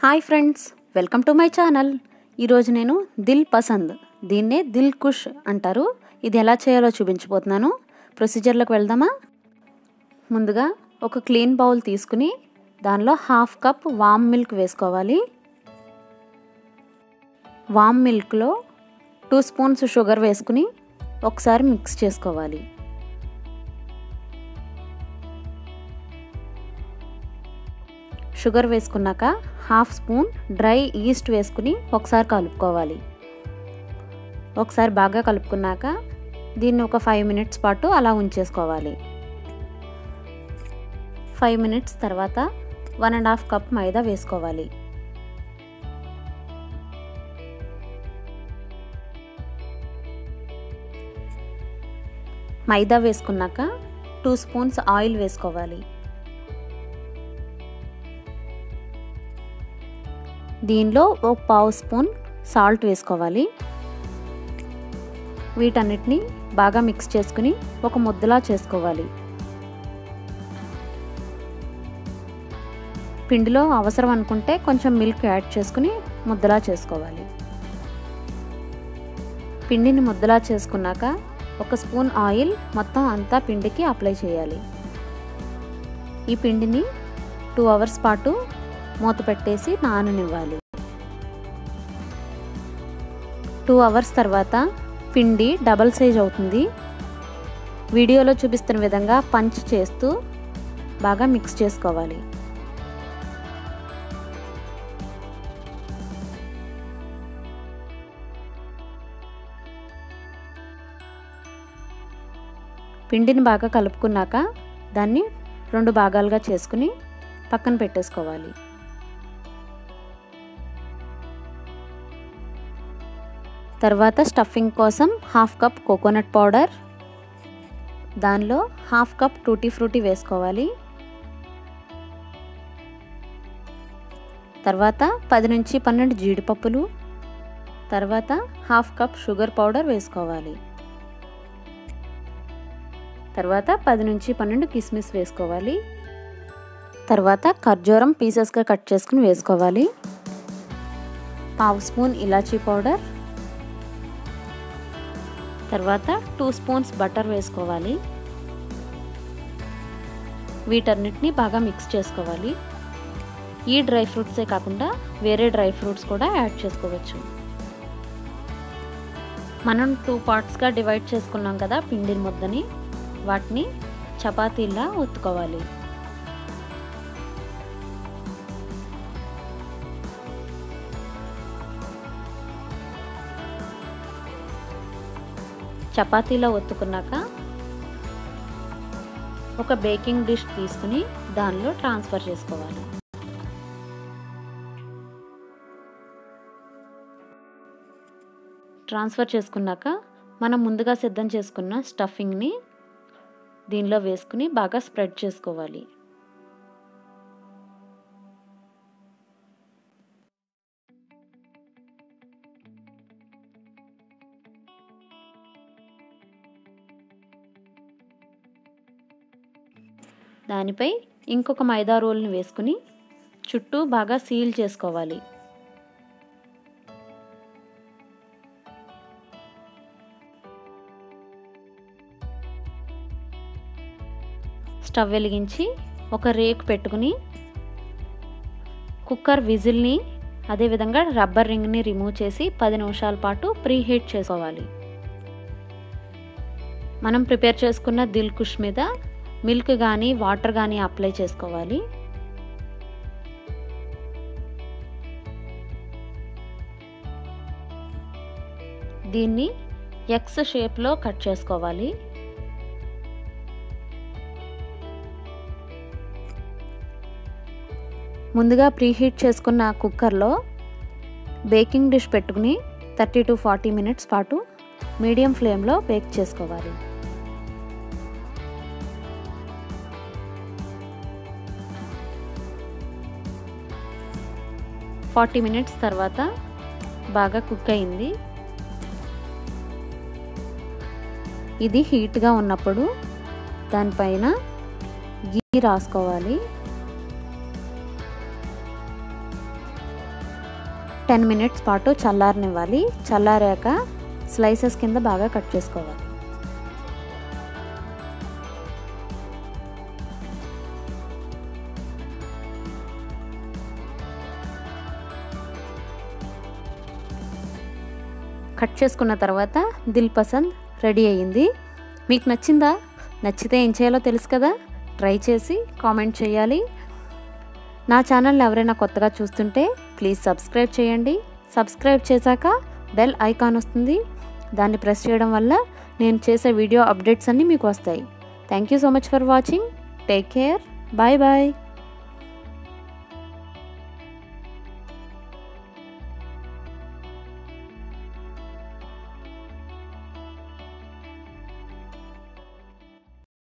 hi friends welcome to my channel ఈరోజు నేను దిల్ పసంద్ దీన్నే దిల్ కుష్ అంటారు ఇది ఎలా చేయాలో చూపించబోతున్నాను ప్రొసీజర్లోకి వెళ్దామా ముందుగా ఒక క్లీన్ బౌల్ తీసుకుని దానిలో హాఫ్ కప్ వామ్ మిల్క్ వేసుకోవాలి వామ్ మిల్క్లో టూ స్పూన్స్ షుగర్ వేసుకుని ఒకసారి మిక్స్ చేసుకోవాలి షుగర్ వేసుకున్నాక హాఫ్ స్పూన్ డ్రై ఈస్ట్ వేసుకుని ఒకసారి కలుపుకోవాలి ఒకసారి బాగా కలుపుకున్నాక దీన్ని ఒక ఫైవ్ మినిట్స్ పాటు అలా ఉంచేసుకోవాలి ఫైవ్ మినిట్స్ తర్వాత one and half cup maida వేసుకోవాలి మైదా వేసుకున్నాక టూ స్పూన్స్ ఆయిల్ వేసుకోవాలి దీనిలో ఒక పావు స్పూన్ సాల్ట్ వేసుకోవాలి వీటన్నిటిని బాగా మిక్స్ చేసుకుని ఒక ముద్దలా చేసుకోవాలి పిండిలో అవసరం అనుకుంటే కొంచెం మిల్క్ యాడ్ చేసుకుని ముద్దలా చేసుకోవాలి పిండిని ముద్దలా చేసుకున్నాక ఒక స్పూన్ ఆయిల్ మొత్తం అంతా పిండికి అప్లై చేయాలి ఈ పిండిని టూ అవర్స్ పాటు మూత పెట్టేసి నాననివ్వాలి టూ అవర్స్ తర్వాత పిండి డబల్ సైజ్ అవుతుంది వీడియోలో చూపిస్తున్న విధంగా పంచ్ చేస్తూ బాగా మిక్స్ చేసుకోవాలి పిండిని బాగా కలుపుకున్నాక దాన్ని రెండు భాగాలుగా చేసుకుని పక్కన పెట్టేసుకోవాలి తర్వాత స్టఫింగ్ కోసం హాఫ్ కప్ కోకోనట్ పౌడర్ దానిలో హాఫ్ కప్ టూటీ ఫ్రూటీ వేసుకోవాలి తర్వాత పది నుంచి పన్నెండు జీడిపప్పులు తర్వాత హాఫ్ కప్ షుగర్ పౌడర్ వేసుకోవాలి తర్వాత పది నుంచి పన్నెండు కిస్మిస్ వేసుకోవాలి తర్వాత ఖర్జూరం పీసెస్గా కట్ చేసుకుని వేసుకోవాలి పావు స్పూన్ ఇలాచీ పౌడర్ తర్వాత టూ స్పూన్స్ బటర్ వేసుకోవాలి వీటన్నిటిని బాగా మిక్స్ చేసుకోవాలి ఈ డ్రై ఫ్రూట్సే కాకుండా వేరే డ్రై ఫ్రూట్స్ కూడా యాడ్ చేసుకోవచ్చు మనం టూ పార్ట్స్గా డివైడ్ చేసుకున్నాం కదా పిండి ముద్దని వాటిని చపాతీలా ఒత్తుకోవాలి చపాతీలో ఒత్తుకున్నాక ఒక బేకింగ్ డిష్ తీసుకుని దానిలో ట్రాన్స్ఫర్ చేసుకోవాలి ట్రాన్స్ఫర్ చేసుకున్నాక మనం ముందుగా సిద్ధం చేసుకున్న స్టఫింగ్ని దీనిలో వేసుకుని బాగా స్ప్రెడ్ చేసుకోవాలి దానిపై ఇంకొక మైదా రోల్ని వేసుకుని చుట్టూ బాగా సీల్ చేసుకోవాలి స్టవ్ వెలిగించి ఒక రేకు పెట్టుకుని కుక్కర్ విజిల్ని అదేవిధంగా రబ్బర్ రింగ్ని రిమూవ్ చేసి పది నిమిషాల పాటు ప్రీ హీట్ చేసుకోవాలి మనం ప్రిపేర్ చేసుకున్న దిల్ కుష్ మీద మిల్క్ కానీ వాటర్ కానీ అప్లై చేసుకోవాలి దీన్ని ఎక్స్ షేప్లో కట్ చేసుకోవాలి ముందుగా ప్రీహీట్ చేసుకున్న కుక్కర్లో బేకింగ్ డిష్ పెట్టుకుని థర్టీ టు ఫార్టీ మినిట్స్ పాటు మీడియం ఫ్లేమ్లో బేక్ చేసుకోవాలి ఫార్టీ మినిట్స్ తర్వాత బాగా కుక్ అయింది ఇది హీట్గా ఉన్నప్పుడు దానిపైన గీ రాసుకోవాలి టెన్ మినిట్స్ పాటు చల్లారనివ్వాలి చల్లారాక స్లైసెస్ కింద బాగా కట్ చేసుకోవాలి కట్ చేసుకున్న తర్వాత దిల్ పసంద్ రెడీ అయ్యింది మీకు నచ్చిందా నచ్చితే ఏం చేయాలో తెలుసు కదా ట్రై చేసి కామెంట్ చేయాలి నా ఛానల్ ఎవరైనా కొత్తగా చూస్తుంటే ప్లీజ్ సబ్స్క్రైబ్ చేయండి సబ్స్క్రైబ్ చేశాక బెల్ ఐకాన్ వస్తుంది దాన్ని ప్రెస్ చేయడం వల్ల నేను చేసే వీడియో అప్డేట్స్ అన్నీ మీకు వస్తాయి thank you so much for watching take care bye bye